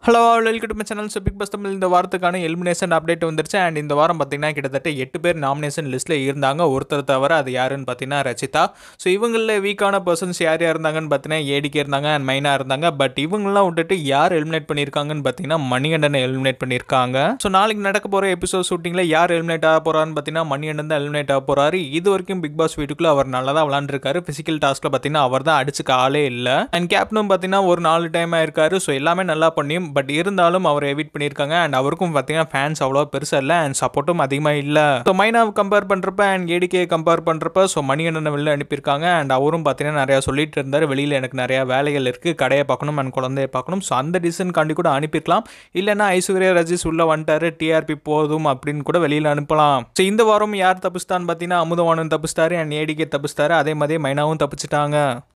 hello welcome to my channel so Bigg Boss Tamil இந்த வாரத்துக்கான elimination update வந்துருச்சு and இந்த வாரம் பார்த்தீங்கன்னா கிட்டத்தட்ட எட்டு பேர் நாமினேஷன் லிஸ்ட்டில் இருந்தாங்க ஒருத்தர் தவிர அது யாருன்னு பார்த்தீங்கன்னா ரச்சிதா ஸோ இவங்களில் வீக்கான பர்சன்ஸ் யார் யார் இருந்தாங்கன்னு பார்த்தீங்கன்னா ஏடிகே இருந்தாங்க அண்ட் மைனா இருந்தாங்க பட் இவங்கெல்லாம் விட்டுட்டு யார் எலிமினேட் பண்ணியிருக்காங்கன்னு பார்த்தீங்கன்னா மணிகண்டனை எலிமினேட் பண்ணியிருக்காங்க ஸோ நாளைக்கு நடக்க போகிற எபிசோட் ஷூட்டிங்கில் யார் எலிமினேட் ஆக போகிறான்னு பார்த்தீங்கன்னா மணிகண்டன் தான் எலிமினேட் ஆக போகிறாரு இது வரைக்கும் பிக் பாஸ் வீட்டுக்குள்ளே அவர் நல்லா தான் விளாண்டுருக்காரு ஃபிசிக்கல் டாஸ்க்கில் பார்த்தீங்கன்னா அவர் தான் அடிச்சுக்க ஆளே இல்லை அண்ட் கேப்டனும் பார்த்தீங்கன்னா ஒரு நாலு டைம் ஆயிருக்காரு ஸோ எல்லாமே நல்லா பண்ணியும் பட் இருந்தாலும் அவர் எவிட் பண்ணியிருக்காங்க அண்ட் அவருக்கும் பார்த்தீங்கன்னா ஃபேன்ஸ் அவ்வளோ பெருசாக இல்லை அண்ட் சப்போர்ட்டும் அதிகமாக இல்லை ஸோ மைனாவை கம்பேர் பண்ணுறப்ப அண்ட் ஏடிகே கம்பேர் பண்ணுறப்ப ஸோ மணிகண்டனை வெளில அனுப்பியிருக்காங்க அண்ட் அவரும் பார்த்தீங்கன்னா நிறையா சொல்லிட்டு இருந்தார் வெளியில் எனக்கு நிறையா வேலைகள் இருக்குது கடையை பார்க்கணும் அண்ட் குழந்தைய பார்க்கணும் ஸோ அந்த ரீசன்காண்டி கூட அனுப்பியிருக்கலாம் இல்லைன்னா ஐஸ்வர்யா ரஜிஸ் உள்ள வந்துட்டாரு டிஆர்பி போதும் அப்படின்னு கூட வெளியில் அனுப்பலாம் ஸோ இந்த வாரம் யார் தப்பிச்சிட்டான்னு பார்த்தீங்கன்னா அமுதவானன் தப்பிச்சிட்டாரு அண்ட் ஏடிகே தப்பிச்சிட்டாரு அதே மாதிரி மைனாவும் தப்பிச்சிட்டாங்க